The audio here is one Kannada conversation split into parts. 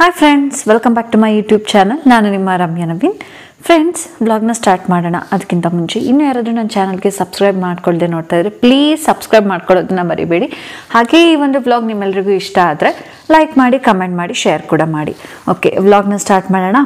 hi friends welcome back to my YouTube channel ನಾನು ನಿಮ್ಮ ರಮ್ಯಾ ನವೀನ್ ಫ್ರೆಂಡ್ಸ್ ಬ್ಲಾಗ್ನ ಸ್ಟಾರ್ಟ್ ಮಾಡೋಣ ಅದಕ್ಕಿಂತ ಮುಂಚೆ ಇನ್ನೂ ಯಾರಾದರೂ ನನ್ನ ಚಾನಲ್ಗೆ ಸಬ್ಸ್ಕ್ರೈಬ್ ಮಾಡ್ಕೊಳ್ದೆ ನೋಡ್ತಾ ಇದ್ರೆ ಪ್ಲೀಸ್ ಸಬ್ಸ್ಕ್ರೈಬ್ ಮಾಡ್ಕೊಳ್ಳೋದನ್ನ ಮರಿಬೇಡಿ ಹಾಗೆ ಈ ಒಂದು ವ್ಲಾಗ್ ನಿಮ್ಮೆಲ್ರಿಗೂ ಇಷ್ಟ ಆದರೆ ಲೈಕ್ ಮಾಡಿ ಕಮೆಂಟ್ ಮಾಡಿ ಶೇರ್ ಕೂಡ ಮಾಡಿ ಓಕೆ ವ್ಲಾಗ್ನ ಸ್ಟಾರ್ಟ್ ಮಾಡೋಣ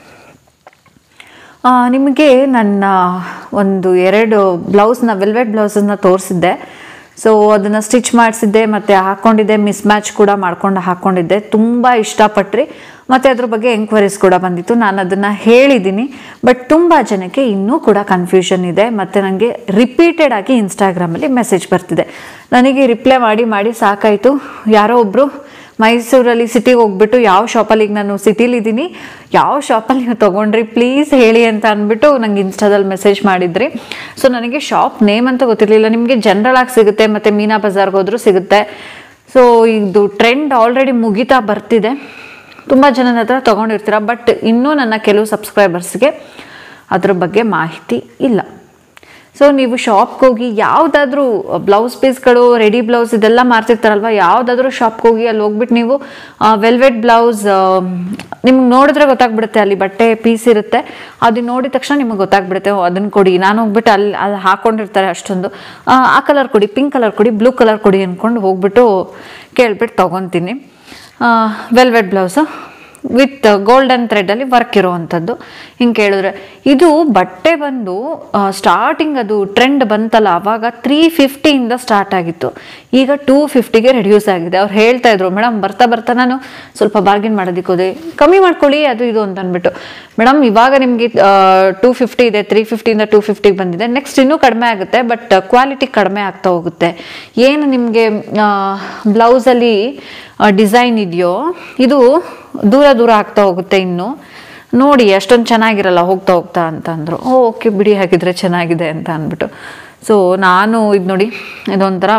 ಆ, ನಿಮಗೆ ನನ್ನ ಒಂದು ಎರಡು ಬ್ಲೌಸ್ನ ವೆಲ್ವೆಟ್ ಬ್ಲೌಸನ್ನ ತೋರಿಸಿದ್ದೆ ಸೊ ಅದನ್ನು ಸ್ಟಿಚ್ ಮಾಡಿಸಿದ್ದೆ ಮತ್ತು ಹಾಕ್ಕೊಂಡಿದ್ದೆ ಮಿಸ್ ಮ್ಯಾಚ್ ಕೂಡ ಮಾಡ್ಕೊಂಡು ಹಾಕ್ಕೊಂಡಿದ್ದೆ ತುಂಬ ಇಷ್ಟಪಟ್ರಿ ಮತ್ತು ಅದ್ರ ಬಗ್ಗೆ ಎಂಕ್ವೈರೀಸ್ ಕೂಡ ಬಂದಿತ್ತು ನಾನು ಅದನ್ನು ಹೇಳಿದ್ದೀನಿ ಬಟ್ ತುಂಬ ಜನಕ್ಕೆ ಇನ್ನೂ ಕೂಡ ಕನ್ಫ್ಯೂಷನ್ ಇದೆ ಮತ್ತು ನನಗೆ ರಿಪೀಟೆಡ್ ಆಗಿ ಇನ್ಸ್ಟಾಗ್ರಾಮಲ್ಲಿ ಮೆಸೇಜ್ ಬರ್ತಿದೆ ನನಗೆ ರಿಪ್ಲೈ ಮಾಡಿ ಮಾಡಿ ಸಾಕಾಯಿತು ಯಾರೋ ಒಬ್ಬರು ಮೈಸೂರಲ್ಲಿ ಸಿಟಿಗೆ ಹೋಗ್ಬಿಟ್ಟು ಯಾವ ಶಾಪಲ್ಲಿ ಈಗ ನಾನು ಸಿಟಿಲಿದ್ದೀನಿ ಯಾವ ಶಾಪಲ್ಲಿ ನೀವು ತೊಗೊಂಡ್ರಿ ಪ್ಲೀಸ್ ಹೇಳಿ ಅಂತ ಅಂದ್ಬಿಟ್ಟು ನಂಗೆ ಇನ್ಸ್ಟಾದಲ್ಲಿ ಮೆಸೇಜ್ ಮಾಡಿದ್ರಿ ಸೊ ನನಗೆ ಶಾಪ್ ನೇಮ್ ಅಂತ ಗೊತ್ತಿರಲಿಲ್ಲ ನಿಮಗೆ ಜನರಲ್ ಆಗಿ ಸಿಗುತ್ತೆ ಮತ್ತು ಮೀನಾ ಬಜಾರ್ಗೆ ಹೋದ್ರೂ ಸಿಗುತ್ತೆ ಸೊ ಇದು ಟ್ರೆಂಡ್ ಆಲ್ರೆಡಿ ಮುಗಿತಾ ಬರ್ತಿದೆ ತುಂಬ ಜನನ ಹತ್ರ ತೊಗೊಂಡಿರ್ತೀರ ಬಟ್ ಇನ್ನೂ ನನ್ನ ಕೆಲವು ಸಬ್ಸ್ಕ್ರೈಬರ್ಸ್ಗೆ ಅದ್ರ ಬಗ್ಗೆ ಮಾಹಿತಿ ಇಲ್ಲ ಸೊ ನೀವು ಶಾಪ್ಗೆ ಹೋಗಿ ಯಾವುದಾದ್ರೂ ಬ್ಲೌಸ್ ಪೀಸ್ಗಳು ರೆಡಿ ಬ್ಲೌಸ್ ಇದೆಲ್ಲ ಮಾರ್ತಿರ್ತಾರಲ್ವ ಯಾವುದಾದ್ರೂ ಶಾಪ್ಗೆ ಹೋಗಿ ಅಲ್ಲಿ ಹೋಗ್ಬಿಟ್ಟು ನೀವು ವೆಲ್ವೆಟ್ ಬ್ಲೌಸ್ ನಿಮ್ಗೆ ನೋಡಿದ್ರೆ ಗೊತ್ತಾಗ್ಬಿಡುತ್ತೆ ಅಲ್ಲಿ ಬಟ್ಟೆ ಪೀಸ್ ಇರುತ್ತೆ ಅದು ನೋಡಿದ ತಕ್ಷಣ ನಿಮಗೆ ಗೊತ್ತಾಗ್ಬಿಡುತ್ತೆ ಓ, ಅದನ್ನ ಕೊಡಿ ನಾನು ಹೋಗ್ಬಿಟ್ಟು ಅಲ್ಲಿ ಅಲ್ಲಿ ಹಾಕೊಂಡಿರ್ತಾರೆ ಅಷ್ಟೊಂದು ಆ, ಆ ಕಲರ್ ಕೊಡಿ ಪಿಂಕ್ ಕಲರ್ ಕೊಡಿ ಬ್ಲೂ ಕಲರ್ ಕೊಡಿ ಅಂದ್ಕೊಂಡು ಹೋಗ್ಬಿಟ್ಟು ಕೇಳ್ಬಿಟ್ಟು ತೊಗೊತೀನಿ ವೆಲ್ವೆಟ್ ಬ್ಲೌಸು ವಿತ್ ಗೋಲ್ಡನ್ ಥ್ರೆಡಲ್ಲಿ ವರ್ಕ್ ಇರೋವಂಥದ್ದು ಹಿಂಗೆ ಕೇಳಿದ್ರೆ ಇದು ಬಟ್ಟೆ ಬಂದು ಸ್ಟಾರ್ಟಿಂಗ್ ಅದು ಟ್ರೆಂಡ್ ಬಂತಲ್ಲ ಅವಾಗ ತ್ರೀ ಫಿಫ್ಟಿಯಿಂದ ಸ್ಟಾರ್ಟ್ ಆಗಿತ್ತು ಈಗ ಟೂ ಫಿಫ್ಟಿಗೆ ರೆಡ್ಯೂಸ್ ಆಗಿದೆ ಅವ್ರು ಹೇಳ್ತಾ ಇದ್ರು ಮೇಡಮ್ ಬರ್ತಾ ಬರ್ತಾ ನಾನು ಸ್ವಲ್ಪ ಬಾರ್ಗಿನ್ ಮಾಡೋದಕ್ಕೆ ಹೋದೆ ಕಮ್ಮಿ ಮಾಡ್ಕೊಳ್ಳಿ ಅದು ಇದು ಅಂತ ಅಂದ್ಬಿಟ್ಟು ಮೇಡಮ್ ಇವಾಗ ನಿಮಗೆ ಟೂ ಫಿಫ್ಟಿ ಇದೆ ತ್ರೀ ಫಿಫ್ಟಿಯಿಂದ ಟೂ ಫಿಫ್ಟಿಗೆ ಬಂದಿದೆ ನೆಕ್ಸ್ಟ್ ಇನ್ನೂ ಕಡಿಮೆ ಆಗುತ್ತೆ ಬಟ್ ಕ್ವಾಲಿಟಿ ಕಡಿಮೆ ಆಗ್ತಾ ಹೋಗುತ್ತೆ ಏನು ನಿಮಗೆ ಬ್ಲೌಸಲ್ಲಿ ಡಿಸೈನ್ ಇದೆಯೋ ಇದು ದೂರ ದೂರ ಆಗ್ತಾ ಹೋಗುತ್ತೆ ಇನ್ನು ನೋಡಿ ಅಷ್ಟೊಂದು ಚೆನ್ನಾಗಿರಲ್ಲ ಹೋಗ್ತಾ ಹೋಗ್ತಾ ಅಂತ ಅಂದರು ಓಕೆ ಬಿಡಿ ಹಾಕಿದ್ರೆ ಚೆನ್ನಾಗಿದೆ ಅಂತ ಅಂದ್ಬಿಟ್ಟು ಸೊ ನಾನು ಇದು ನೋಡಿ ಇದೊಂಥರ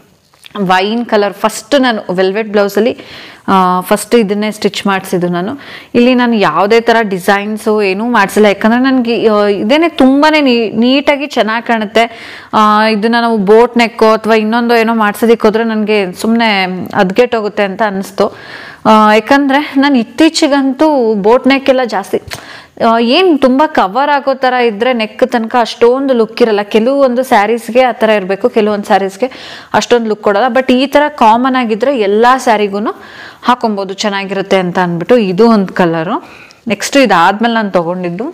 ವೈನ್ ಕಲರ್ ಫಸ್ಟ್ ನಾನು ವೆಲ್ವೆಟ್ ಬ್ಲೌಸಲ್ಲಿ ಫಸ್ಟ್ ಇದನ್ನೇ ಸ್ಟಿಚ್ ಮಾಡಿಸಿದ್ದು ನಾನು ಇಲ್ಲಿ ನಾನು ಯಾವುದೇ ಥರ ಡಿಸೈನ್ಸು ಏನೂ ಮಾಡಿಸಿಲ್ಲ ಯಾಕಂದರೆ ನನಗೆ ಇದೇನೆ ತುಂಬಾ ನೀಟಾಗಿ ಚೆನ್ನಾಗಿ ಕಾಣುತ್ತೆ ಆ, ಇದನ್ನ ನಾವು ಬೋಟ್ ನೆಕ್ಕೋ ಅಥವಾ ಇನ್ನೊಂದು ಏನೋ ಮಾಡ್ಸೋದಕ್ಕೆ ಹೋದ್ರೆ ನನಗೆ ಸುಮ್ಮನೆ ಹೋಗುತ್ತೆ ಅಂತ ಅನ್ನಿಸ್ತು ಆ, ಯಾಕಂದರೆ ನಾನು ಇತ್ತೀಚೆಗಂತೂ ಬೋಟ್ ನೆಕ್ ಎಲ್ಲ ಜಾಸ್ತಿ ಏನು ತುಂಬ ಕವರ್ ಆಗೋ ಥರ ಇದ್ದರೆ ನೆಕ್ ತನಕ ಅಷ್ಟೊಂದು ಲುಕ್ ಇರಲ್ಲ ಕೆಲವೊಂದು ಸ್ಯಾರೀಸ್ಗೆ ಆ ಥರ ಇರಬೇಕು ಕೆಲವೊಂದು ಸ್ಯಾರೀಸ್ಗೆ ಅಷ್ಟೊಂದು ಲುಕ್ ಕೊಡಲ್ಲ ಬಟ್ ಈ ಥರ ಕಾಮನ್ ಆಗಿದ್ದರೆ ಎಲ್ಲ ಸ್ಯಾರಿಗೂ ಹಾಕೊಬೋದು ಚೆನ್ನಾಗಿರುತ್ತೆ ಅಂತ ಅಂದ್ಬಿಟ್ಟು ಇದು ಒಂದು ಕಲರು ನೆಕ್ಸ್ಟ್ ಇದಾದ್ಮೇಲೆ ನಾನು ತೊಗೊಂಡಿದ್ದು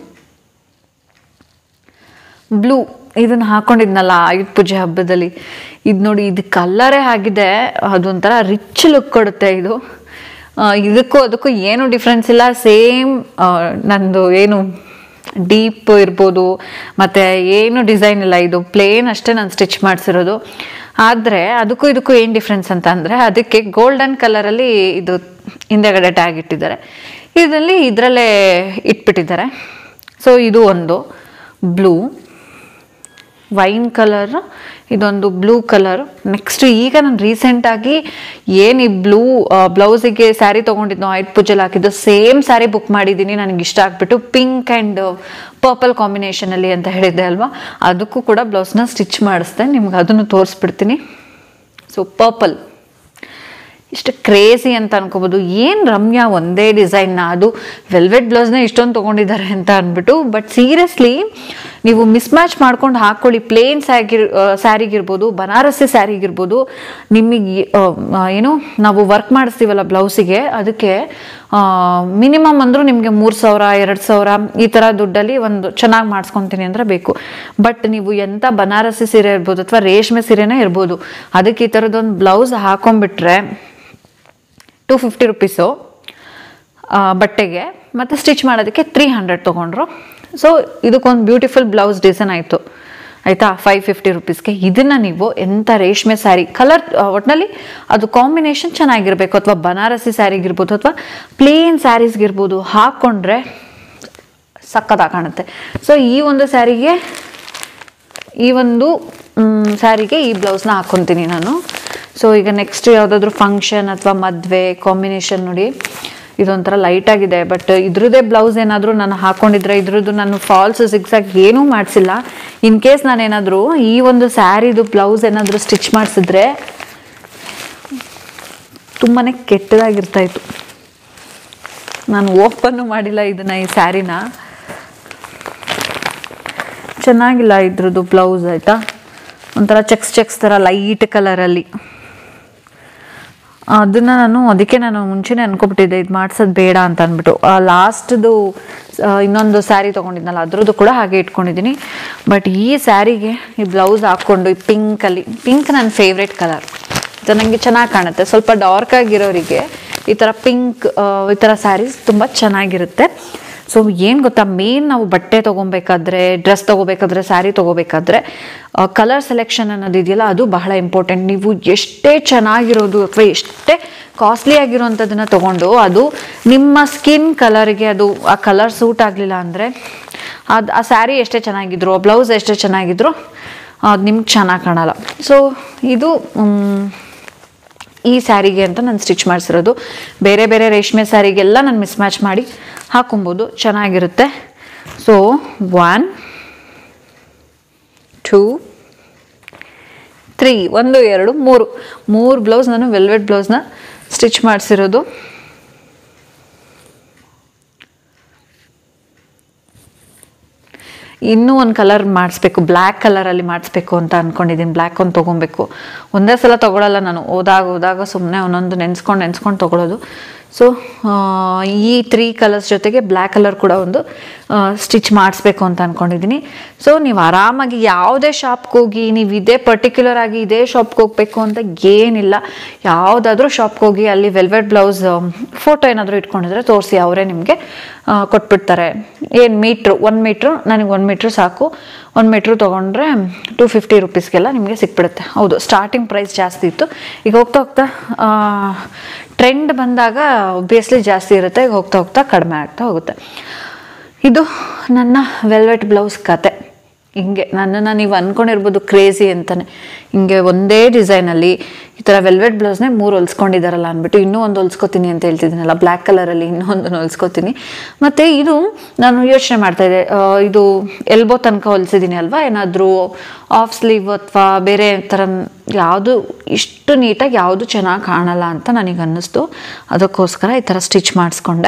ಬ್ಲೂ ಇದನ್ನ ಹಾಕೊಂಡಿದ್ನಲ್ಲ ಆಯುಧ ಪೂಜೆ ಹಬ್ಬದಲ್ಲಿ ಇದು ನೋಡಿ ಇದು ಕಲ್ಲರೇ ಆಗಿದೆ ಅದೊಂಥರ ರಿಚ್ ಲುಕ್ ಕೊಡುತ್ತೆ ಇದು ಆ, ಇದಕ್ಕೂ ಅದಕ್ಕೂ ಏನು ಡಿಫ್ರೆನ್ಸ್ ಇಲ್ಲ ಸೇಮ್ ನಂದು ಏನು ಡೀಪ್ ಇರ್ಬೋದು ಮತ್ತು ಏನು ಡಿಸೈನ್ ಇಲ್ಲ ಇದು ಪ್ಲೇನ್ ಅಷ್ಟೇ ನಾನು ಸ್ಟಿಚ್ ಮಾಡಿಸಿರೋದು ಆದರೆ ಅದಕ್ಕೂ ಇದಕ್ಕೂ ಏನು ಡಿಫ್ರೆನ್ಸ್ ಅಂತ ಅಂದರೆ ಅದಕ್ಕೆ ಗೋಲ್ಡನ್ ಕಲರಲ್ಲಿ ಇದು ಹಿಂದೆಗಡೆ ಟ್ಯಾಗ್ ಇಟ್ಟಿದ್ದಾರೆ ಇದರಲ್ಲಿ ಇದರಲ್ಲೇ ಇಟ್ಬಿಟ್ಟಿದ್ದಾರೆ ಸೊ ಇದು ಒಂದು ಬ್ಲೂ ವೈನ್ ಕಲರ್ ಇದೊಂದು ಬ್ಲೂ ಕಲರ್ ನೆಕ್ಸ್ಟ್ ಈಗ ನಾನು ರೀಸೆಂಟಾಗಿ ಏನು ಈ ಬ್ಲೂ ಬ್ಲೌಸಿಗೆ ಸ್ಯಾರಿ ತೊಗೊಂಡಿದ್ನೋ ಆಯ್ತು ಪೂಜೆಲಿ ಹಾಕಿದ್ದು ಸೇಮ್ ಸ್ಯಾರಿ ಬುಕ್ ಮಾಡಿದ್ದೀನಿ ನನಗೆ ಇಷ್ಟ ಆಗ್ಬಿಟ್ಟು ಪಿಂಕ್ ಆ್ಯಂಡ್ ಪರ್ಪಲ್ ಕಾಂಬಿನೇಷನಲ್ಲಿ ಅಂತ ಹೇಳಿದ್ದೆ ಅಲ್ವಾ ಅದಕ್ಕೂ ಕೂಡ ಬ್ಲೌಸ್ನ ಸ್ಟಿಚ್ ಮಾಡಿಸ್ದೆ ನಿಮ್ಗೆ ಅದನ್ನು ತೋರಿಸ್ಬಿಡ್ತೀನಿ ಸೊ ಪರ್ಪಲ್ ಇಷ್ಟು ಕ್ರೇಜಿ ಅಂತ ಅನ್ಕೋಬೋದು ಏನು ರಮ್ಯಾ ಒಂದೇ ಡಿಸೈನ್ನ ಅದು ವೆಲ್ವೆಟ್ ಬ್ಲೌಸ್ನ ಇಷ್ಟೊಂದು ತೊಗೊಂಡಿದ್ದಾರೆ ಅಂತ ಅಂದ್ಬಿಟ್ಟು ಬಟ್ ಸೀರಿಯಸ್ಲಿ ನೀವು ಮಿಸ್ ಮ್ಯಾಚ್ ಮಾಡ್ಕೊಂಡು ಹಾಕ್ಕೊಳ್ಳಿ ಪ್ಲೇನ್ ಸ್ಯಾಗಿರ್ ಸ್ಯಾರಿಗಿರ್ಬೋದು ಬನಾರಸಿ ಸ್ಯಾರಿಗಿರ್ಬೋದು ನಿಮಗೆ ಏನು ನಾವು ವರ್ಕ್ ಮಾಡಿಸ್ತೀವಲ್ಲ ಬ್ಲೌಸಿಗೆ ಅದಕ್ಕೆ ಮಿನಿಮಮ್ ಅಂದರೂ ನಿಮಗೆ ಮೂರು ಸಾವಿರ ಎರಡು ಸಾವಿರ ಈ ಥರ ದುಡ್ಡಲ್ಲಿ ಒಂದು ಚೆನ್ನಾಗಿ ಮಾಡಿಸ್ಕೊತೀನಿ ಅಂದರೆ ಬೇಕು ಬಟ್ ನೀವು ಎಂಥ ಬನಾರಸಿ ಸೀರೆ ಇರ್ಬೋದು ಅಥವಾ ರೇಷ್ಮೆ ಸೀರೆನೇ ಇರ್ಬೋದು ಅದಕ್ಕೆ ಈ ಥರದ್ದೊಂದು ಬ್ಲೌಸ್ ಹಾಕೊಂಡ್ಬಿಟ್ರೆ ಟು ಫಿಫ್ಟಿ ರುಪೀಸು ಬಟ್ಟೆಗೆ ಮತ್ತು ಸ್ಟಿಚ್ ಮಾಡೋದಕ್ಕೆ ತ್ರೀ ಹಂಡ್ರೆಡ್ ತೊಗೊಂಡ್ರು ಸೊ ಇದಕ್ಕೊಂದು ಬ್ಯೂಟಿಫುಲ್ ಬ್ಲೌಸ್ ಡಿಸೈನ್ ಆಯಿತು ಆಯಿತಾ ಫೈವ್ ಫಿಫ್ಟಿ ರುಪೀಸ್ಗೆ ಇದನ್ನು ನೀವು ಎಂಥ ರೇಷ್ಮೆ ಸ್ಯಾರಿ ಕಲರ್ ಒಟ್ಟಿನಲ್ಲಿ ಅದು ಕಾಂಬಿನೇಷನ್ ಚೆನ್ನಾಗಿರಬೇಕು ಅಥವಾ ಬನಾರಸಿ ಸ್ಯಾರಿಗಿರ್ಬೋದು ಅಥವಾ ಪ್ಲೇನ್ ಸ್ಯಾರೀಸ್ಗಿರ್ಬೋದು ಹಾಕ್ಕೊಂಡ್ರೆ ಸಕ್ಕತ್ತಾಗಿ ಕಾಣುತ್ತೆ ಸೊ ಈ ಒಂದು ಸ್ಯಾರಿಗೆ ಈ ಒಂದು ಸ್ಯಾರಿಗೆ ಈ ಬ್ಲೌಸ್ನ ಹಾಕ್ಕೊತೀನಿ ನಾನು ಸೊ ಈಗ ನೆಕ್ಸ್ಟ್ ಯಾವುದಾದ್ರೂ ಫಂಕ್ಷನ್ ಅಥವಾ ಮದುವೆ ಕಾಂಬಿನೇಷನ್ ನೋಡಿ ಇದೊಂಥರ ಲೈಟ್ ಆಗಿದೆ ಬಟ್ ಇದ್ರದ್ದೇ ಬ್ಲೌಸ್ ಏನಾದರೂ ನಾನು ಹಾಕೊಂಡಿದ್ರೆ ಇದ್ರದ್ದು ನಾನು ಫಾಲ್ಸ್ ಸಿಗ್ಸಾಗಿ ಏನೂ ಮಾಡಿಸಿಲ್ಲ ಇನ್ ಕೇಸ್ ನಾನೇನಾದರೂ ಈ ಒಂದು ಸ್ಯಾರಿದು ಬ್ಲೌಸ್ ಏನಾದರೂ ಸ್ಟಿಚ್ ಮಾಡಿಸಿದ್ರೆ ತುಂಬಾ ಕೆಟ್ಟದಾಗಿರ್ತಾಯಿತ್ತು ನಾನು ಓಪನ್ನು ಮಾಡಿಲ್ಲ ಇದನ್ನ ಈ ಸ್ಯಾರಿನ ಚೆನ್ನಾಗಿಲ್ಲ ಇದ್ರದ್ದು ಬ್ಲೌಸ್ ಆಯಿತಾ ಒಂಥರ ಚೆಕ್ಸ್ ಚೆಕ್ಸ್ ಥರ ಲೈಟ್ ಕಲರಲ್ಲಿ ಅದನ್ನು ನಾನು ಅದಕ್ಕೆ ನಾನು ಮುಂಚೆನೇ ಅನ್ಕೊಬಿಟ್ಟಿದ್ದೆ ಇದು ಮಾಡ್ಸೋದು ಬೇಡ ಅಂತ ಅಂದ್ಬಿಟ್ಟು ಲಾಸ್ಟ್ದು ಇನ್ನೊಂದು ಸ್ಯಾರಿ ತೊಗೊಂಡಿದ್ನಲ್ಲ ಅದ್ರದ್ದು ಕೂಡ ಹಾಗೆ ಇಟ್ಕೊಂಡಿದ್ದೀನಿ ಬಟ್ ಈ ಸ್ಯಾರಿಗೆ ಈ ಬ್ಲೌಸ್ ಹಾಕ್ಕೊಂಡು ಈ ಪಿಂಕಲ್ಲಿ ಪಿಂಕ್ ನನ್ನ ಫೇವ್ರೆಟ್ ಕಲರ್ ಇದು ನನಗೆ ಚೆನ್ನಾಗಿ ಕಾಣುತ್ತೆ ಸ್ವಲ್ಪ ಡಾರ್ಕ್ ಆಗಿರೋರಿಗೆ ಈ ಥರ ಪಿಂಕ್ ಈ ಥರ ಸ್ಯಾರೀಸ್ ತುಂಬ ಚೆನ್ನಾಗಿರುತ್ತೆ ಸೊ ಏನು ಗೊತ್ತಾ ಮೇನ್ ನಾವು ಬಟ್ಟೆ ತೊಗೊಬೇಕಾದ್ರೆ ಡ್ರೆಸ್ ತೊಗೋಬೇಕಾದ್ರೆ ಸ್ಯಾರಿ ತೊಗೋಬೇಕಾದ್ರೆ ಕಲರ್ ಸೆಲೆಕ್ಷನ್ ಅನ್ನೋದು ಇದೆಯಲ್ಲ ಅದು ಬಹಳ ಇಂಪಾರ್ಟೆಂಟ್ ನೀವು ಎಷ್ಟೇ ಚೆನ್ನಾಗಿರೋದು ಅಥವಾ ಎಷ್ಟೇ ಕಾಸ್ಟ್ಲಿ ಆಗಿರೋವಂಥದ್ದನ್ನು ತೊಗೊಂಡು ಅದು ನಿಮ್ಮ ಸ್ಕಿನ್ ಕಲರ್ಗೆ ಅದು ಆ ಕಲರ್ ಸೂಟ್ ಆಗಲಿಲ್ಲ ಅಂದರೆ ಅದು ಆ ಸ್ಯಾರಿ ಎಷ್ಟೇ ಚೆನ್ನಾಗಿದ್ರು ಆ ಬ್ಲೌಸ್ ಎಷ್ಟೇ ಚೆನ್ನಾಗಿದ್ರು ಅದು ನಿಮ್ಗೆ ಚೆನ್ನಾಗಿ ಕಾಣಲ್ಲ ಸೊ ಇದು ಮ್, ಈ ಸ್ಯಾರಿಗೆ ಅಂತ ನಾನು ಸ್ಟಿಚ್ ಮಾಡಿಸಿರೋದು ಬೇರೆ ಬೇರೆ ರೇಷ್ಮೆ ಸ್ಯಾರಿಗೆಲ್ಲ ನಾನು ಮಿಸ್ ಮ್ಯಾಚ್ ಮಾಡಿ ಹಾಕೊಬೋದು ಚೆನ್ನಾಗಿರುತ್ತೆ ಸೊ ಒನ್ ಟೂ ತ್ರೀ ಒಂದು ಎರಡು ಮೂರು ಮೂರು ಬ್ಲೌಸ್ ನಾನು ವೆಲ್ವೆಟ್ ಬ್ಲೌಸ್ನ ಸ್ಟಿಚ್ ಮಾಡಿಸಿರೋದು ಇನ್ನೂ ಒಂದು ಕಲರ್ ಮಾಡಿಸ್ಬೇಕು ಬ್ಲ್ಯಾಕ್ ಕಲರಲ್ಲಿ ಮಾಡಿಸ್ಬೇಕು ಅಂತ ಅಂದ್ಕೊಂಡಿದ್ದೀನಿ ಬ್ಲ್ಯಾಕ್ ಒಂದು ತೊಗೊಬೇಕು ಒಂದೇ ಸಲ ತೊಗೊಳಲ್ಲ ನಾನು ಹೋದಾಗ ಹೋದಾಗ ಸುಮ್ಮನೆ ಒಂದೊಂದು ನೆನೆಸ್ಕೊಂಡು ನೆನೆಸ್ಕೊಂಡು ತೊಗೊಳೋದು ಸೊ ಈ ತ್ರೀ ಕಲರ್ಸ್ ಜೊತೆಗೆ ಬ್ಲ್ಯಾಕ್ ಕಲರ್ ಕೂಡ ಒಂದು ಸ್ಟಿಚ್ ಮಾಡಿಸ್ಬೇಕು ಅಂತ ಅಂದ್ಕೊಂಡಿದ್ದೀನಿ ಸೊ ನೀವು ಆರಾಮಾಗಿ ಯಾವುದೇ ಶಾಪ್ಗೆ ಹೋಗಿ ನೀವು ಇದೇ ಪರ್ಟಿಕ್ಯುಲರ್ ಆಗಿ ಇದೇ ಶಾಪ್ಗೆ ಹೋಗಬೇಕು ಅಂತ ಏನಿಲ್ಲ ಯಾವುದಾದ್ರೂ ಶಾಪ್ಗೆ ಹೋಗಿ ಅಲ್ಲಿ ವೆಲ್ವೆಟ್ ಬ್ಲೌಸ್ ಫೋಟೋ ಏನಾದರೂ ಇಟ್ಕೊಂಡಿದ್ರೆ ತೋರಿಸಿ ಅವರೇ ನಿಮಗೆ ಕೊಟ್ಬಿಡ್ತಾರೆ ಏನು ಮೀಟ್ರು ಒನ್ ಮೀಟ್ರು ನನಗೆ ಒನ್ ಮೀಟ್ರು ಸಾಕು ಒನ್ ಮೀಟ್ರು ತೊಗೊಂಡ್ರೆ ಟೂ ಫಿಫ್ಟಿ ರುಪೀಸ್ಗೆಲ್ಲ ನಿಮಗೆ ಸಿಕ್ಬಿಡುತ್ತೆ ಹೌದು ಸ್ಟಾರ್ಟಿಂಗ್ ಪ್ರೈಸ್ ಜಾಸ್ತಿ ಇತ್ತು ಈಗ ಹೋಗ್ತಾ ಹೋಗ್ತಾ ಟ್ರೆಂಡ್ ಬಂದಾಗ ಒಬ್ವಿಯಸ್ಲಿ ಜಾಸ್ತಿ ಇರುತ್ತೆ ಈಗ ಹೋಗ್ತಾ ಹೋಗ್ತಾ ಕಡಿಮೆ ಆಗ್ತಾ ಹೋಗುತ್ತೆ ಇದು ನನ್ನ ವೆಲ್ವೆಟ್ ಬ್ಲೌಸ್ ಕತೆ ಹಿಂಗೆ ನನ್ನನ್ನು ನೀವು ಅಂದ್ಕೊಂಡಿರ್ಬೋದು ಕ್ರೇಜಿ ಅಂತಲೇ ಹಿಂಗೆ ಒಂದೇ ಡಿಸೈನಲ್ಲಿ ಈ ಥರ ವೆಲ್ವೆಟ್ ಬ್ಲೌಸ್ನೇ ಮೂರು ಹೊಲ್ಸ್ಕೊಂಡಿದ್ದಾರಲ್ಲ ಅಂದ್ಬಿಟ್ಟು ಇನ್ನೂ ಒಂದು ಹೊಲ್ಸ್ಕೊತೀನಿ ಅಂತ ಹೇಳ್ತಿದ್ದೀನಲ್ಲ ಬ್ಲ್ಯಾಕ್ ಕಲರಲ್ಲಿ ಇನ್ನೂ ಒಂದು ಹೊಲ್ಸ್ಕೊತೀನಿ ಮತ್ತು ಇದು ನಾನು ಯೋಚನೆ ಮಾಡ್ತಾಯಿದ್ದೆ ಇದು ಎಲ್ಬೋ ತನಕ ಹೊಲ್ಸಿದ್ದೀನಿ ಅಲ್ವಾ ಏನಾದರೂ ಆಫ್ ಸ್ಲೀವ್ ಅಥವಾ ಬೇರೆ ಥರ ಯಾವುದು ಇಷ್ಟು ನೀಟಾಗಿ ಯಾವುದು ಚೆನ್ನಾಗಿ ಕಾಣಲ್ಲ ಅಂತ ನನಗೆ ಅನ್ನಿಸ್ತು ಅದಕ್ಕೋಸ್ಕರ ಈ ಥರ ಸ್ಟಿಚ್ ಮಾಡಿಸ್ಕೊಂಡೆ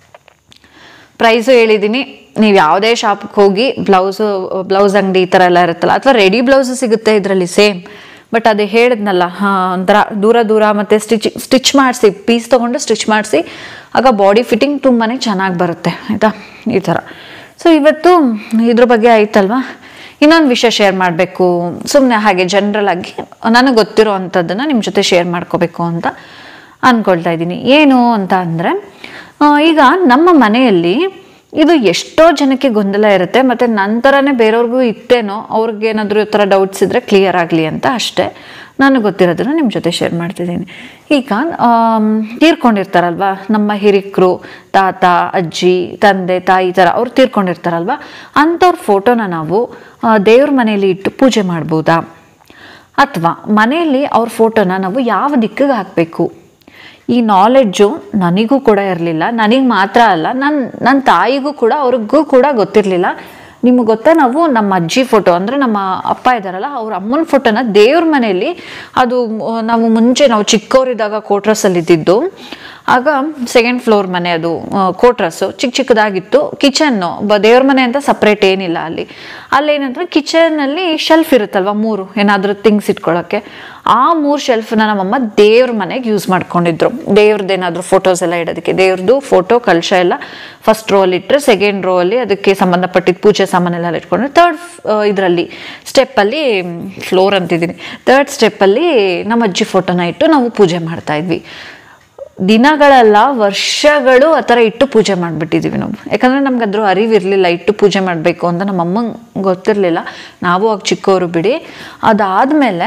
ಪ್ರೈಸು ಹೇಳಿದ್ದೀನಿ ನೀವು ಯಾವುದೇ ಶಾಪ್ಗೆ ಹೋಗಿ ಬ್ಲೌಸು ಬ್ಲೌಸ್ ಅಂಗಡಿ ಈ ಥರ ಎಲ್ಲ ಇರುತ್ತಲ್ಲ ಅಥವಾ ರೆಡಿ ಬ್ಲೌಸು ಸಿಗುತ್ತೆ ಇದರಲ್ಲಿ ಸೇಮ್ ಬಟ್ ಅದೇ ಹೇಳಿದ್ನಲ್ಲ ಹಾಂ ಒಂಥರ ದೂರ ದೂರ ಮತ್ತು ಸ್ಟಿಚ್ ಸ್ಟಿಚ್ ಮಾಡಿಸಿ ಪೀಸ್ ತೊಗೊಂಡು ಸ್ಟಿಚ್ ಮಾಡಿಸಿ ಆಗ ಬಾಡಿ ಫಿಟ್ಟಿಂಗ್ ತುಂಬಾ ಚೆನ್ನಾಗಿ ಬರುತ್ತೆ ಆಯಿತಾ ಈ ಥರ ಸೊ ಇವತ್ತು ಇದ್ರ ಬಗ್ಗೆ ಆಯ್ತಲ್ವಾ ಇನ್ನೊಂದು ವಿಷಯ ಶೇರ್ ಮಾಡಬೇಕು ಸುಮ್ಮನೆ ಹಾಗೆ ಜನರಲ್ ಆಗಿ ನನಗೆ ಗೊತ್ತಿರೋ ಅಂಥದ್ದನ್ನು ನಿಮ್ಮ ಜೊತೆ ಶೇರ್ ಮಾಡ್ಕೋಬೇಕು ಅಂತ ಅಂದ್ಕೊಳ್ತಾ ಇದ್ದೀನಿ ಏನು ಅಂತ ಅಂದರೆ ಈಗ ನಮ್ಮ ಮನೆಯಲ್ಲಿ ಇದು ಎಷ್ಟೋ ಜನಕ್ಕೆ ಗೊಂದಲ ಇರುತ್ತೆ ಮತ್ತು ನಂತರನೇ ಬೇರೆಯವ್ರಿಗೂ ಇತ್ತೇನೋ ಅವ್ರಿಗೇನಾದರೂ ಈ ಥರ ಡೌಟ್ಸ್ ಇದ್ದರೆ ಕ್ಲಿಯರ್ ಆಗಲಿ ಅಂತ ಅಷ್ಟೇ ನನಗೆ ಗೊತ್ತಿರೋದನ್ನು ನಿಮ್ಮ ಜೊತೆ ಶೇರ್ ಮಾಡ್ತಿದ್ದೀನಿ ಈಗ ಆಮ್, ತೀರ್ಕೊಂಡಿರ್ತಾರಲ್ವ ನಮ್ಮ ಹಿರಿಕರು ತಾತ ಅಜ್ಜಿ ತಂದೆ ತಾಯಿ ಈ ಥರ ಅವ್ರು ತೀರ್ಕೊಂಡಿರ್ತಾರಲ್ವ ಅಂಥವ್ರ ಫೋಟೋನ ನಾವು ಆ, ದೇವ್ರ ಮನೆಯಲ್ಲಿ ಇಟ್ಟು ಪೂಜೆ ಮಾಡ್ಬೋದಾ ಅಥವಾ ಮನೆಯಲ್ಲಿ ಅವ್ರ ಫೋಟೋನ ನಾವು ಯಾವ ದಿಕ್ಕಿಗೆ ಹಾಕಬೇಕು ಈ ನಾಲೆಡ್ಜು ನನಗೂ ಕೂಡ ಇರಲಿಲ್ಲ ನನಗೆ ಮಾತ್ರ ಅಲ್ಲ ನನ್ನ ನನ್ನ ತಾಯಿಗೂ ಕೂಡ ಅವ್ರಿಗೂ ಕೂಡ ಗೊತ್ತಿರಲಿಲ್ಲ ನಿಮಗೆ ಗೊತ್ತಾ ನಾವು ನಮ್ಮ ಅಜ್ಜಿ ಫೋಟೋ ಅಂದರೆ ನಮ್ಮ ಅಪ್ಪ ಇದ್ದಾರಲ್ಲ ಅವ್ರ ಅಮ್ಮನ ಫೋಟೋನ ದೇವ್ರ ಮನೆಯಲ್ಲಿ ಅದು ಮ್, ನಾವು ಮುಂಚೆ ನಾವು ಚಿಕ್ಕವರಿದ್ದಾಗ ಕೋಟ್ರಸಲ್ಲಿ ಇದ್ದಿದ್ದು ಆಗ ಸೆಕೆಂಡ್ ಫ್ಲೋರ್ ಮನೆ ಅದು ಕೋಟ್ರಸ್ಸು ಚಿಕ್ಕ ಚಿಕ್ಕದಾಗಿತ್ತು ಕಿಚನ್ನು ಬ ದೇವ್ರ ಮನೆ ಅಂತ ಸಪ್ರೇಟ್ ಏನಿಲ್ಲ ಅಲ್ಲಿ ಅಲ್ಲೇನಂದ್ರೆ ಕಿಚನಲ್ಲಿ ಶೆಲ್ಫ್ ಇರುತ್ತಲ್ವ ಮೂರು ಏನಾದರೂ ಥಿಂಗ್ಸ್ ಇಟ್ಕೊಳ್ಳೋಕ್ಕೆ ಆ ಮೂರು ಶೆಲ್ಫ್ನ ನಮ್ಮಮ್ಮ ದೇವ್ರ ಮನೆಗೆ ಯೂಸ್ ಮಾಡ್ಕೊಂಡಿದ್ರು ದೇವ್ರದ್ದು ಏನಾದರೂ ಫೋಟೋಸ್ ಎಲ್ಲ ಇಡೋದಕ್ಕೆ ದೇವ್ರದ್ದು ಫೋಟೋ ಕಲಶ ಎಲ್ಲ ಫಸ್ಟ್ ರೋ ಅಲ್ಲಿ ಇಟ್ಟರೆ ಸೆಕೆಂಡ್ ರೋ ಅಲ್ಲಿ ಅದಕ್ಕೆ ಸಂಬಂಧಪಟ್ಟಿದ್ದ ಪೂಜೆ ಸಾಮಾನೆಲ್ಲ ಇಟ್ಕೊಂಡ್ರೆ ತರ್ಡ್ ಇದರಲ್ಲಿ ಸ್ಟೆಪ್ಪಲ್ಲಿ ಫ್ಲೋರ್ ಅಂತಿದ್ದೀನಿ ತರ್ಡ್ ಸ್ಟೆಪ್ಪಲ್ಲಿ ನಮ್ಮ ಅಜ್ಜಿ ಫೋಟೋನ ಇಟ್ಟು ನಾವು ಪೂಜೆ ಮಾಡ್ತಾ ಇದ್ವಿ ದಿನಗಳಲ್ಲ ವರ್ಷಗಳು ಆ ಥರ ಇಟ್ಟು ಪೂಜೆ ಮಾಡಿಬಿಟ್ಟಿದ್ದೀವಿ ನಾವು ಯಾಕಂದರೆ ನಮ್ಗೆ ಅದ್ರ ಅರಿವಿರಲಿಲ್ಲ ಇಟ್ಟು ಪೂಜೆ ಮಾಡಬೇಕು ಅಂತ ನಮ್ಮ ಅಮ್ಮಂಗೆ ಗೊತ್ತಿರಲಿಲ್ಲ ನಾವು ಆಗ ಚಿಕ್ಕವರು ಬಿಡಿ ಅದಾದಮೇಲೆ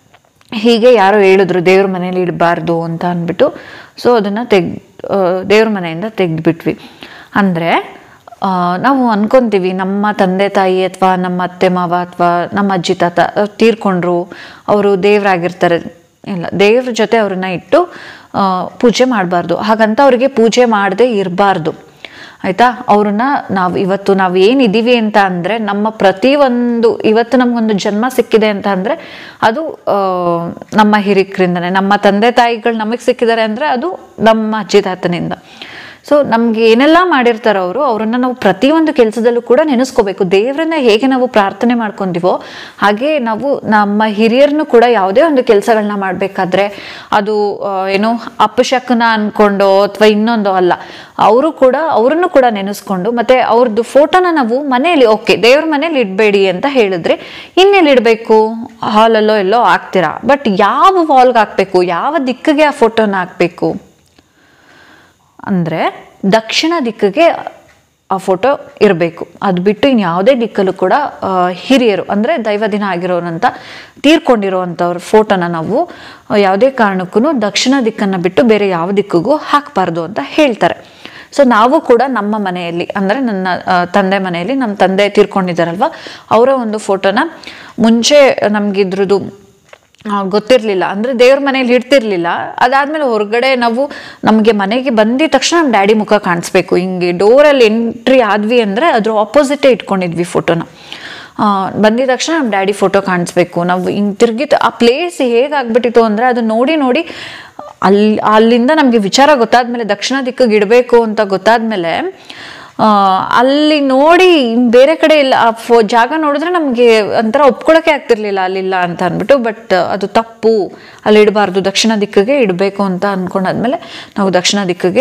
ಹೀಗೆ ಯಾರೋ ಹೇಳಿದ್ರು ದೇವ್ರ ಮನೇಲಿ ಇಡಬಾರ್ದು ಅಂತ ಅಂದ್ಬಿಟ್ಟು ಸೊ ಅದನ್ನು ತೆಗ್ ದೇವ್ರ ಮನೆಯಿಂದ ತೆಗೆದ್ಬಿಟ್ವಿ ಅಂದರೆ ನಾವು ಅನ್ಕೊಂತೀವಿ ನಮ್ಮ ತಂದೆ ತಾಯಿ ಅಥವಾ ನಮ್ಮ ಅತ್ತೆ ಮಾವ ಅಥವಾ ನಮ್ಮ ಅಜ್ಜಿ ತಾತ ಅವ್ರು ತೀರ್ಕೊಂಡ್ರು ಅವರು ದೇವರಾಗಿರ್ತಾರೆ ಇಲ್ಲ ದೇವ್ರ ಜೊತೆ ಅವ್ರನ್ನ ಇಟ್ಟು ಆ, ಪೂಜೆ ಮಾಡಬಾರ್ದು ಹಾಗಂತ ಅವ್ರಿಗೆ ಪೂಜೆ ಮಾಡದೆ ಇರಬಾರ್ದು ಆಯಿತಾ ಅವ್ರನ್ನ ನಾವು ಇವತ್ತು ನಾವು ಏನಿದ್ದೀವಿ ಅಂತ ಅಂದರೆ ನಮ್ಮ ಪ್ರತಿಯೊಂದು ಇವತ್ತು ನಮಗೊಂದು ಜನ್ಮ ಸಿಕ್ಕಿದೆ ಅಂತ ಅಂದರೆ ಅದು ಆ, ನಮ್ಮ ಹಿರಿಕರಿಂದನೇ ನಮ್ಮ ತಂದೆ ತಾಯಿಗಳು ನಮಗೆ ಸಿಕ್ಕಿದ್ದಾರೆ ಅಂದರೆ ಅದು ನಮ್ಮ ಅಜ್ಜಿ ತಾತನಿಂದ ಸೊ ನಮ್ಗೆ ಏನೆಲ್ಲ ಮಾಡಿರ್ತಾರೋ ಅವರು ಅವರನ್ನ ನಾವು ಪ್ರತಿಯೊಂದು ಕೆಲಸದಲ್ಲೂ ಕೂಡ ನೆನೆಸ್ಕೋಬೇಕು ದೇವರನ್ನ ಹೇಗೆ ನಾವು ಪ್ರಾರ್ಥನೆ ಮಾಡ್ಕೊಂತೀವೋ ಹಾಗೆ ನಾವು ನಮ್ಮ ಹಿರಿಯರನ್ನು ಕೂಡ ಯಾವುದೇ ಒಂದು ಕೆಲಸಗಳನ್ನ ಮಾಡಬೇಕಾದ್ರೆ ಅದು ಆ, ಏನೋ ಅಪಶಕನ ಅನ್ಕೊಂಡು ಅಥವಾ ಇನ್ನೊಂದು ಅಲ್ಲ ಅವರು ಕೂಡ ಅವರನ್ನು ಕೂಡ ನೆನೆಸ್ಕೊಂಡು ಮತ್ತೆ ಅವ್ರದ್ದು ಫೋಟೋನ ನಾವು ಮನೆಯಲ್ಲಿ ಓಕೆ ದೇವ್ರ ಮನೇಲಿ ಇಡಬೇಡಿ ಅಂತ ಹೇಳಿದ್ರೆ ಇನ್ನೆಲ್ಲಿ ಇಡಬೇಕು ಹಾಲಲ್ಲೋ ಎಲ್ಲೋ ಹಾಕ್ತೀರಾ ಬಟ್ ಯಾವ ವಾಲ್ಗೆ ಹಾಕ್ಬೇಕು ಯಾವ ದಿಕ್ಕಿಗೆ ಆ ಫೋಟೋನ ಹಾಕ್ಬೇಕು ಅಂದರೆ ದಕ್ಷಿಣ ದಿಕ್ಕಿಗೆ ಆ ಫೋಟೋ ಇರಬೇಕು ಅದು ಬಿಟ್ಟು ಇನ್ನು ಯಾವುದೇ ದಿಕ್ಕಲ್ಲೂ ಕೂಡ ಆ, ಹಿರಿಯರು ಅಂದರೆ ದೈವದಿನ ಆಗಿರೋರಂಥ ತೀರ್ಕೊಂಡಿರೋವಂಥವ್ರ ಫೋಟೋನ ನಾವು ಆ, ಯಾವುದೇ ಕಾರಣಕ್ಕೂ ದಕ್ಷಿಣ ದಿಕ್ಕನ್ನು ಬಿಟ್ಟು ಬೇರೆ ಯಾವ ದಿಕ್ಕಿಗೂ ಹಾಕಬಾರ್ದು ಅಂತ ಹೇಳ್ತಾರೆ ಸೊ ನಾವು ಕೂಡ ನಮ್ಮ ಮನೆಯಲ್ಲಿ ಅಂದರೆ ನನ್ನ ಆ, ತಂದೆ ಮನೆಯಲ್ಲಿ ನಮ್ಮ ತಂದೆ ತೀರ್ಕೊಂಡಿದ್ದಾರಲ್ವ ಅವರ ಒಂದು ಫೋಟೋನ ಮುಂಚೆ ನಮಗಿದ್ರದ್ದು ಆ, ಗೊತ್ತಿರಲಿಲ್ಲ ಅಂದರೆ ದೇವ್ರ ಮನೇಲಿ ಇಡ್ತಿರ್ಲಿಲ್ಲ ಅದಾದ್ಮೇಲೆ ಹೊರಗಡೆ ನಾವು ನಮಗೆ ಮನೆಗೆ ಬಂದಿದ ತಕ್ಷಣ ನಮ್ಮ ಡ್ಯಾಡಿ ಮುಖ ಕಾಣಿಸ್ಬೇಕು ಹಿಂಗೆ ಡೋರಲ್ಲಿ ಎಂಟ್ರಿ ಆದ್ವಿ ಅಂದರೆ ಅದ್ರ ಆಪೋಸಿಟೇ ಇಟ್ಕೊಂಡಿದ್ವಿ ಫೋಟೋನ ಬಂದಿದ ತಕ್ಷಣ ನಮ್ಮ ಡ್ಯಾಡಿ ಫೋಟೋ ಕಾಣಿಸ್ಬೇಕು ನಾವು ಹಿಂಗೆ ತಿರ್ಗಿ ಆ ಪ್ಲೇಸ್ ಹೇಗಾಗ್ಬಿಟ್ಟಿತ್ತು ಅಂದರೆ ಅದು ನೋಡಿ ನೋಡಿ ಅಲ್ಲಿ ಅಲ್ಲಿಂದ ನಮಗೆ ವಿಚಾರ ಗೊತ್ತಾದ್ಮೇಲೆ ದಕ್ಷಿಣ ದಿಕ್ಕಿಗೆ ಇಡಬೇಕು ಅಂತ ಗೊತ್ತಾದ್ಮೇಲೆ ಆ, ಅಲ್ಲಿ ನೋಡಿ ಇನ್ ಬೇರೆ ಕಡೆ ಇಲ್ಲ ಆ ಫೋ ಜಾಗ ನೋಡಿದ್ರೆ ನಮಗೆ ಒಂಥರ ಒಪ್ಕೊಳಕ್ಕೆ ಆಗ್ತಿರ್ಲಿಲ್ಲ ಅಲ್ಲಿಲ್ಲ ಅಂತ ಅಂದ್ಬಿಟ್ಟು ಬಟ್ ಅದು ತಪ್ಪು ಅಲ್ಲಿ ಇಡಬಾರ್ದು ದಕ್ಷಿಣ ದಿಕ್ಕಿಗೆ ಇಡಬೇಕು ಅಂತ ಅಂದ್ಕೊಂಡಾದ್ಮೇಲೆ ನಾವು ದಕ್ಷಿಣ ದಿಕ್ಕಿಗೆ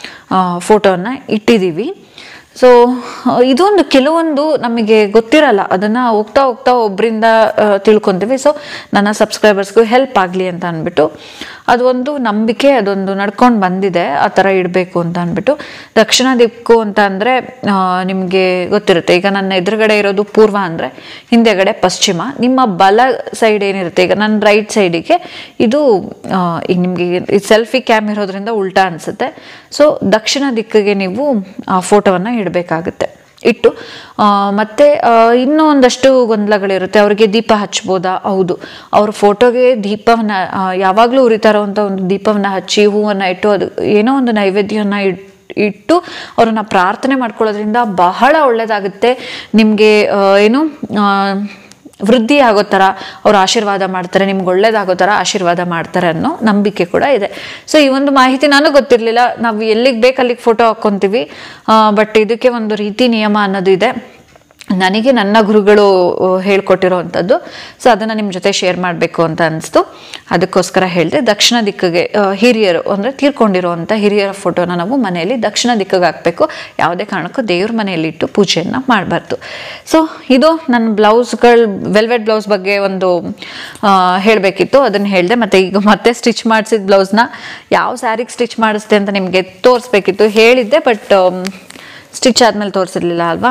ಫೋಟೋನ ಇಟ್ಟಿದ್ದೀವಿ ಸೊ ಇದೊಂದು ಕೆಲವೊಂದು ನಮಗೆ ಗೊತ್ತಿರಲ್ಲ ಅದನ್ನು ಹೋಗ್ತಾ ಹೋಗ್ತಾ ಒಬ್ಬರಿಂದ ತಿಳ್ಕೊತೀವಿ ಸೊ ನನ್ನ ಸಬ್ಸ್ಕ್ರೈಬರ್ಸ್ಗೂ ಹೆಲ್ಪ್ ಆಗಲಿ ಅಂತ ಅಂದ್ಬಿಟ್ಟು ಅದೊಂದು ನಂಬಿಕೆ ಅದೊಂದು ನಡ್ಕೊಂಡು ಬಂದಿದೆ ಆ ಥರ ಇಡಬೇಕು ಅಂತ ಅಂದ್ಬಿಟ್ಟು ದಕ್ಷಿಣ ದಿಕ್ಕು ಅಂತ ಅಂದರೆ ನಿಮಗೆ ಗೊತ್ತಿರುತ್ತೆ ಈಗ ನನ್ನ ಎದುರುಗಡೆ ಇರೋದು ಪೂರ್ವ ಅಂದರೆ ಹಿಂದೆಗಡೆ ಪಶ್ಚಿಮ ನಿಮ್ಮ ಬಲ ಸೈಡ್ ಏನಿರುತ್ತೆ ಈಗ ನನ್ನ ರೈಟ್ ಸೈಡಿಗೆ ಇದು ಆ, ಈಗ ನಿಮಗೆ ಈ ಸೆಲ್ಫಿ ಕ್ಯಾಮ್ ಇರೋದ್ರಿಂದ ಉಲ್ಟಾ ಅನಿಸುತ್ತೆ ಸೊ ದಕ್ಷಿಣ ದಿಕ್ಕಿಗೆ ನೀವು ಆ ಫೋಟೋವನ್ನು ಇಡಬೇಕಾಗುತ್ತೆ ಇಟ್ಟು ಆ, ಮತ್ತೆ ಆ, ಇನ್ನೂ ಒಂದಷ್ಟು ಗೊಂದಲಗಳಿರುತ್ತೆ ಅವರಿಗೆ ದೀಪ ಹಚ್ಬೋದಾ ಹೌದು ಅವ್ರ ಫೋಟೋಗೆ ದೀಪವನ್ನ ಆ, ಯಾವಾಗಲೂ ಉರಿತಾ ಇರೋವಂಥ ಒಂದು ದೀಪವನ್ನ ಹಚ್ಚಿ ಹೂವನ್ನ ಇಟ್ಟು ಅದು ಏನೋ ಒಂದು ನೈವೇದ್ಯವನ್ನ ಇಟ್ ಇಟ್ಟು ಅವ್ರನ್ನ ಪ್ರಾರ್ಥನೆ ಮಾಡ್ಕೊಳ್ಳೋದ್ರಿಂದ ಬಹಳ ಒಳ್ಳೆಯದಾಗುತ್ತೆ ನಿಮಗೆ ಏನು ಆ, ವೃದ್ಧಿ ಆಗೋ ಥರ ಅವ್ರು ಆಶೀರ್ವಾದ ಮಾಡ್ತಾರೆ ನಿಮ್ಗೆ ಒಳ್ಳೇದಾಗೋ ಥರ ಆಶೀರ್ವಾದ ಮಾಡ್ತಾರೆ ಅನ್ನೋ ನಂಬಿಕೆ ಕೂಡ ಇದೆ ಸೊ ಈ ಒಂದು ಮಾಹಿತಿ ನನಗೆ ಗೊತ್ತಿರಲಿಲ್ಲ ನಾವು ಎಲ್ಲಿಗೆ ಬೇಕು ಅಲ್ಲಿಗೆ ಫೋಟೋ ಹಾಕ್ಕೊತೀವಿ ಬಟ್ ಇದಕ್ಕೆ ಒಂದು ರೀತಿ ನಿಯಮ ಅನ್ನೋದು ಇದೆ ನನಗೆ ನನ್ನ ಗುರುಗಳು ಹೇಳ್ಕೊಟ್ಟಿರೋವಂಥದ್ದು ಸೊ ಅದನ್ನು ನಿಮ್ಮ ಜೊತೆ ಶೇರ್ ಮಾಡಬೇಕು ಅಂತ ಅನಿಸ್ತು ಅದಕ್ಕೋಸ್ಕರ ಹೇಳಿದೆ ದಕ್ಷಿಣ ದಿಕ್ಕಿಗೆ ಆ, ಹಿರಿಯರು ಅಂದರೆ ತೀರ್ಕೊಂಡಿರುವಂಥ ಹಿರಿಯರ ಫೋಟೋನ ನಾವು ಮನೆಯಲ್ಲಿ ದಕ್ಷಿಣ ದಿಕ್ಕಿಗೆ ಹಾಕಬೇಕು ಯಾವುದೇ ಕಾರಣಕ್ಕೂ ದೇವ್ರ ಮನೆಯಲ್ಲಿ ಇಟ್ಟು ಪೂಜೆಯನ್ನು ಮಾಡಬಾರ್ದು ಸೊ ಇದು ನನ್ನ ಬ್ಲೌಸ್ಗಳು ವೆಲ್ವೆಟ್ ಬ್ಲೌಸ್ ಬಗ್ಗೆ ಒಂದು ಹೇಳಬೇಕಿತ್ತು ಅದನ್ನು ಹೇಳಿದೆ ಮತ್ತು ಈಗ ಮತ್ತೆ ಸ್ಟಿಚ್ ಮಾಡಿಸಿದ ಬ್ಲೌಸ್ನ ಯಾವ ಸ್ಯಾರಿಗೆ ಸ್ಟಿಚ್ ಮಾಡಿಸ್ದೆ ಅಂತ ನಿಮಗೆ ತೋರಿಸ್ಬೇಕಿತ್ತು ಹೇಳಿದ್ದೆ ಬಟ್ ಸ್ಟಿಚ್ ಆದಮೇಲೆ ತೋರಿಸಿರ್ಲಿಲ್ಲ ಅಲ್ವಾ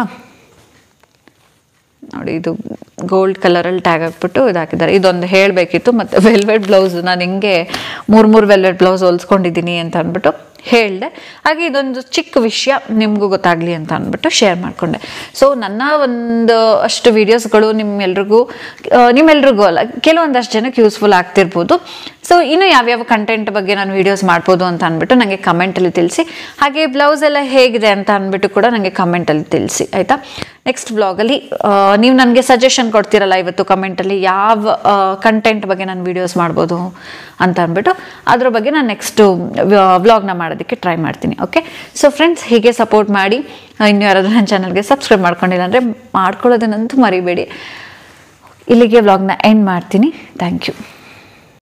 ನೋಡಿ ಇದು ಗೋಲ್ಡ್ ಕಲರಲ್ಲಿ ಟ್ಯಾಗ್ ಹಾಕ್ಬಿಟ್ಟು ಇದು ಹಾಕಿದ್ದಾರೆ ಇದೊಂದು ಹೇಳಬೇಕಿತ್ತು ಮತ್ತು ವೆಲ್ವೆಟ್ ಬ್ಲೌಸ್ ನಾನು ಹಿಂಗೆ ಮೂರು ಮೂರು ವೆಲ್ವೆಟ್ ಬ್ಲೌಸ್ ಹೊಲ್ಸ್ಕೊಂಡಿದ್ದೀನಿ ಅಂತ ಅಂದ್ಬಿಟ್ಟು ಹೇಳಿದೆ ಹಾಗೆ ಇದೊಂದು ಚಿಕ್ಕ ವಿಷಯ ನಿಮಗೂ ಗೊತ್ತಾಗಲಿ ಅಂತ ಅಂದ್ಬಿಟ್ಟು ಶೇರ್ ಮಾಡಿಕೊಂಡೆ ಸೊ ನನ್ನ ಒಂದು ಅಷ್ಟು ವೀಡಿಯೋಸ್ಗಳು ನಿಮ್ಮೆಲ್ರಿಗೂ ಆ, ನಿಮ್ಮೆಲ್ರಿಗೂ ಅಲ್ಲ ಕೆಲವೊಂದಷ್ಟು ಜನಕ್ಕೆ ಯೂಸ್ಫುಲ್ ಆಗ್ತಿರ್ಬೋದು ಸೊ ಇನ್ನು ಯಾವ್ಯಾವ ಕಂಟೆಂಟ್ ಬಗ್ಗೆ ನಾನು ವೀಡಿಯೋಸ್ ಮಾಡ್ಬೋದು ಅಂತ ಅಂದ್ಬಿಟ್ಟು ನನಗೆ ಕಮೆಂಟಲ್ಲಿ ತಿಳಿಸಿ ಹಾಗೆ ಬ್ಲೌಸ್ ಎಲ್ಲ ಹೇಗಿದೆ ಅಂತ ಅಂದ್ಬಿಟ್ಟು ಕೂಡ ನನಗೆ ಕಮೆಂಟಲ್ಲಿ ತಿಳಿಸಿ ಆಯಿತಾ ನೆಕ್ಸ್ಟ್ ಬ್ಲಾಗಲ್ಲಿ ನೀವು ನನಗೆ ಸಜೆಷನ್ ಕೊಡ್ತೀರಲ್ಲ ಇವತ್ತು ಕಮೆಂಟಲ್ಲಿ ಯಾವ ಕಂಟೆಂಟ್ ಬಗ್ಗೆ ನಾನು ವೀಡಿಯೋಸ್ ಮಾಡ್ಬೋದು ಅಂತ ಅಂದ್ಬಿಟ್ಟು ಅದ್ರ ಬಗ್ಗೆ ನಾನು ನೆಕ್ಸ್ಟು ವ್ಲಾಗ್ನ ಮಾಡೋದಕ್ಕೆ ಟ್ರೈ ಮಾಡ್ತೀನಿ ಓಕೆ ಸೊ ಫ್ರೆಂಡ್ಸ್ ಹೀಗೆ ಸಪೋರ್ಟ್ ಮಾಡಿ ಆ, ಇನ್ನು ಯಾರಾದರೂ ನನ್ನ ಚಾನಲ್ಗೆ ಸಬ್ಸ್ಕ್ರೈಬ್ ಮಾಡ್ಕೊಂಡಿಲ್ಲ ಅಂದರೆ ಮಾಡ್ಕೊಳ್ಳೋದನ್ನಂತೂ ಮರಿಬೇಡಿ ಇಲ್ಲಿಗೆ ವ್ಲಾಗ್ನ ಎಂಡ್ ಮಾಡ್ತೀನಿ ಥ್ಯಾಂಕ್ ಯು